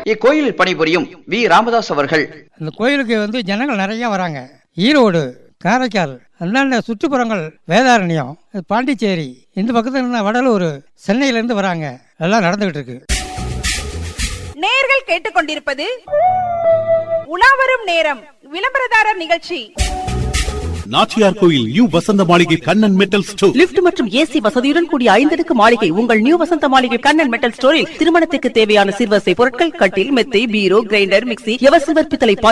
இக்கோயிலில் பணிபுரியும் வி ராமதாஸ் அவர்கள் இந்த கோயிலுக்கு வந்து ஜனங்கள் நிறைய வராங்க ஈரோடு காரைக்கால் அந்தாண்ட சுற்றுப்புறங்கள் வேதாரண்யம் பாண்டிச்சேரி இந்த பக்கத்துல இருந்து வடலூர் சென்னையிலேருந்து வராங்க எல்லாம் நடந்துகிட்டு இருக்கு நேயர்கள் கேட்டுக்கொண்டிருப்பது உலாவரும் நேரம் விளம்பரதாரர் நிகழ்ச்சி நாச்சியார் கோயில் new Vasantha Maaligai Kannan metal store lift மற்றும் ஏசி வசதியுடன் கூடிய ஐந்தடுக்கு மாளிகை உங்கள் நியூ வசந்த மாளிகை கண்ணன் மெட்டல் ஸ்டோரில் திருமணத்துக்கு தேவையான சிறுவசை பொருட்கள் கட்டில் மெத்தை பீரோ கிரைண்டர் மிக்ஸி எவசில்வர் பித்தளை பாத்திரம்